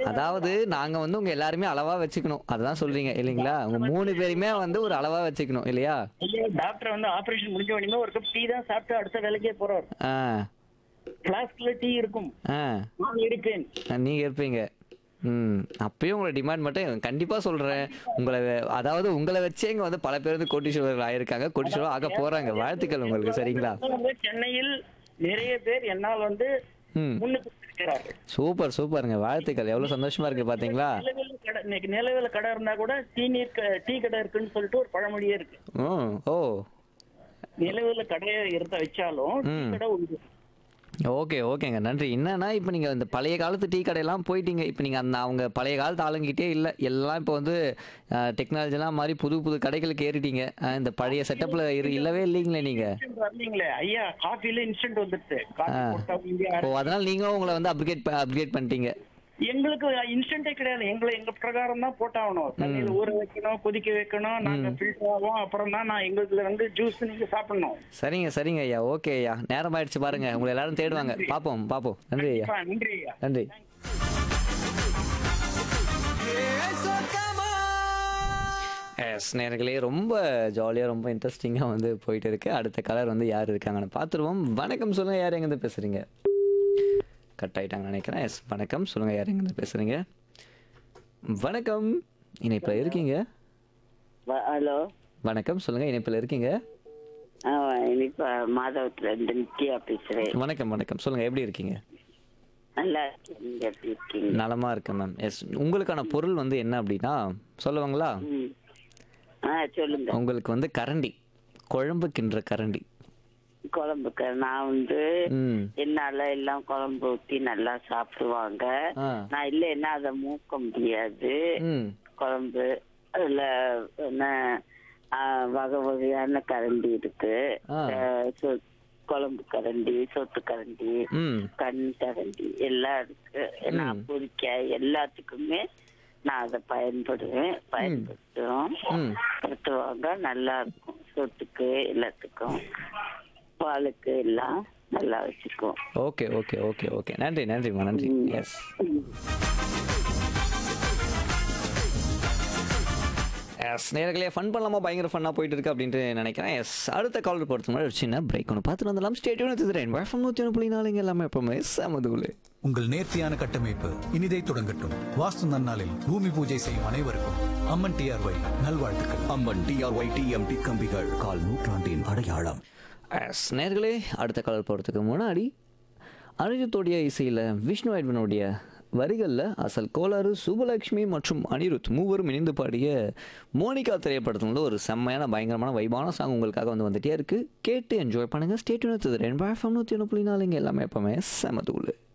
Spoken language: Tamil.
அதாவது நாங்க வந்து உங்க எல்லாருமே அளவா வச்சுக்கணும் அதுதான் சொல்றீங்க இல்லைங்களா உங்க மூணு பேருமே வந்து ஒரு அளவா வச்சுக்கணும் இல்லையா ஐயா டாக்டர் வந்து ஆபரேஷன் முடிஞ்ச உடனே ஒரு கப் டீ தான் சாப்பிட்டு அடுத்த வேலைக்கே போறார் ஆ பிளாஸ்க்ல டீ இருக்கும் ஆ நான் இருப்பேன் நீங்க இருப்பீங்க ம் அப்பயும் உங்களை டிமாண்ட் மட்டும் கண்டிப்பா சொல்றேன் உங்களை வெ- அதாவது உங்களை வச்சே இங்க வந்து பல பேர் வந்து கோட்டீஸ்வரர்கள் ஆயிருக்காங்க கோட்டீஸ்வரர் ஆக போறாங்க வாழ்த்துக்கள் உங்களுக்கு சரிங்களா வந்து சென்னையில் நிறைய பேர் என்னால் வந்து ம் முன்னுக்கு இருக்கிறார்கள் சூப்பர் சூப்பருங்க வாழ்த்துக்கள் எவ்வளவு சந்தோஷமா இருக்கு பாத்தீங்களா நிலவேல கடை இன்னைக்கு நிலவேல கடை இருந்தா கூட டீ நீர் க- டீ கடை இருக்குன்னு சொல்லிட்டு ஒரு பழமொழியே இருக்கு ம் ஓ நிலவேல கடையை இருந்த வச்சாலும் டீ ம். கடை உண்டு ஓகே ஓகேங்க நன்றி என்னன்னா இப்போ நீங்கள் இந்த பழைய காலத்து டீ கடையெல்லாம் போயிட்டீங்க இப்போ நீங்கள் அந்த அவங்க பழைய காலத்து ஆளுங்கிட்டே இல்லை எல்லாம் இப்போ வந்து டெக்னாலஜிலாம் மாதிரி புது புது கடைகளுக்கு ஏறிட்டீங்க அஹ், இந்த பழைய செட்டப்பில் இரு இல்லவே இல்லைங்களே நீங்கள் Instant வரலீங்களே ஐயா காஃபில இன்ஸ்டன்ட் வந்துருச்சு காஃபி போட்டா இந்தியா ஓ அதனால் நீங்கள் உங்களை வந்து அப்கிரேட் அப்கிரேட் பண்ணிட்டீங்க எங்களுக்கு இன்ஸ்டன்டே கிடையாது எங்களை எங்க பிரகாரம் தான் போட்டாகணும் தண்ணியில ஊற வைக்கணும் கொதிக்க வைக்கணும் நாங்க ஃபில்டர் ஆகும் அப்புறம் தான் நான் எங்களுக்கு வந்து ஜூஸ் நீங்க சாப்பிடணும் சரிங்க சரிங்க ஐயா ஓகே ஐயா நேரம் ஆயிடுச்சு பாருங்க உங்களை எல்லாரும் தேடுவாங்க பார்ப்போம் பார்ப்போம் நன்றி ஐயா கண்டிப்பா, நன்றி ஐயா நன்றி எஸ் நேர்களே ரொம்ப ஜாலியாக ரொம்ப இன்ட்ரெஸ்டிங்காக வந்து போயிட்டு இருக்கு அடுத்த கலர் வந்து யார் இருக்காங்கன்னு பார்த்துருவோம் வணக்கம் சொல்லுங்கள் யார் எங்கேருந்து பேசுகிறீங்க கட் ஆயிட்டாங்கன்னு நினைக்கிறேன் எஸ் வணக்கம் சொல்லுங்கள் யார் எங்கேருந்து பேசுகிறீங்க வணக்கம் இணைப்பில் இருக்கீங்க வ- ஹலோ வணக்கம் சொல்லுங்கள் இணைப்பில் இருக்கீங்க ஆ, இனிப்பா மாதவத்துல இருந்து நித்யா பேசுறேன் வணக்கம் வணக்கம் சொல்லுங்கள் எப்படி இருக்கீங்க நல்லா இருக்கேன். நீங்க எப்படி இருக்கீங்க நலமாக இருக்கேன் மேம் எஸ் உங்களுக்கான பொருள் வந்து என்ன அப்படின்னா சொல்லுவாங்களா ம். ஆ சொல்லுங்க உங்களுக்கு வந்து கரண்டி குழம்பு கிண்டுற கரண்டி குழம்புக்கு நான் வந்து ம் என்னால எல்லாம் குழம்பு ஊத்தி நல்லா சாப்பிடுவாங்க ஆ நான் இல்லைன்னா அதை மூக்க முடியாது ம் குழம்பு அதுல என்ன ஆ, வகை வகையான கரண்டி இருக்கு ஆ. ஆ, சொ- குழம்பு கரண்டி சொத்து கரண்டி ம் கண் கரண்டி எல்லாம் இருக்கு நான் பொரிக்க எல்லாத்துக்குமே நான் அதை பயன்படுவேன் பயன்படுத்துவோம் ம். படுத்துவாங்க நல்லா இருக்கும் சொத்துக்கு எல்லாத்துக்கும் பாலுக்கு எல்லாம் நல்லா வச்சுக்குவோம் ஓகே ஓகே ஓகே ஓகே நன்றி நன்றிம்மா நன்றி எஸ் எஸ் நேர்களே ஃபன் பண்ணலாமா பயங்கர ஃபன்னாக போயிட்டு இருக்கு அப்படின்ட்டு நினைக்கிறேன் எஸ் அடுத்த கால் பொறுத்த மாதிரி ஒரு சின்ன பிரேக் ஒன்று பார்த்துட்டு வந்துடலாம் ஸ்டேடியம் எடுத்துக்கிறேன் வேஃபம் நூற்றி ஒன்று புள்ளி நாலுங்க எல்லாமே எப்பவுமே சமதுகுலு உங்கள் நேர்த்தியான கட்டமைப்பு இனிதை தொடங்கட்டும் வாஸ்து நன்னாளில் பூமி பூஜை செய்யும் அனைவருக்கும் அம்மன் டிஆர்ஒய் நல்வாழ்த்துக்கள் அம்மன் டிஆர்ஒய் டிஎம்டி கம்பிகள் கால் நூற்றாண்டின் அடையாளம் எஸ் நேர்களே அடுத்த கால் போகிறதுக்கு முன்னாடி அனிருத்தோடைய இசையில் விஷ்ணு ஐட்வனுடைய வரிகளில் அசல் கோளாறு சுபலக்ஷ்மி மற்றும் அனிருத் மூவரும் இணைந்து பாடிய மோனிகா திரைப்படத்துல ஒரு செம்மையான பயங்கரமான வைபான சாங் உங்களுக்காக வந்து வந்துட்டே இருக்கு கேட்டு என்ஜாய் பண்ணுங்க ஸ்டேட் நூற்றி ரெண்டு நூற்றி ஒன்று புள்ளி நாலுங்க எல்லாமே எப்பவுமே செமதூள்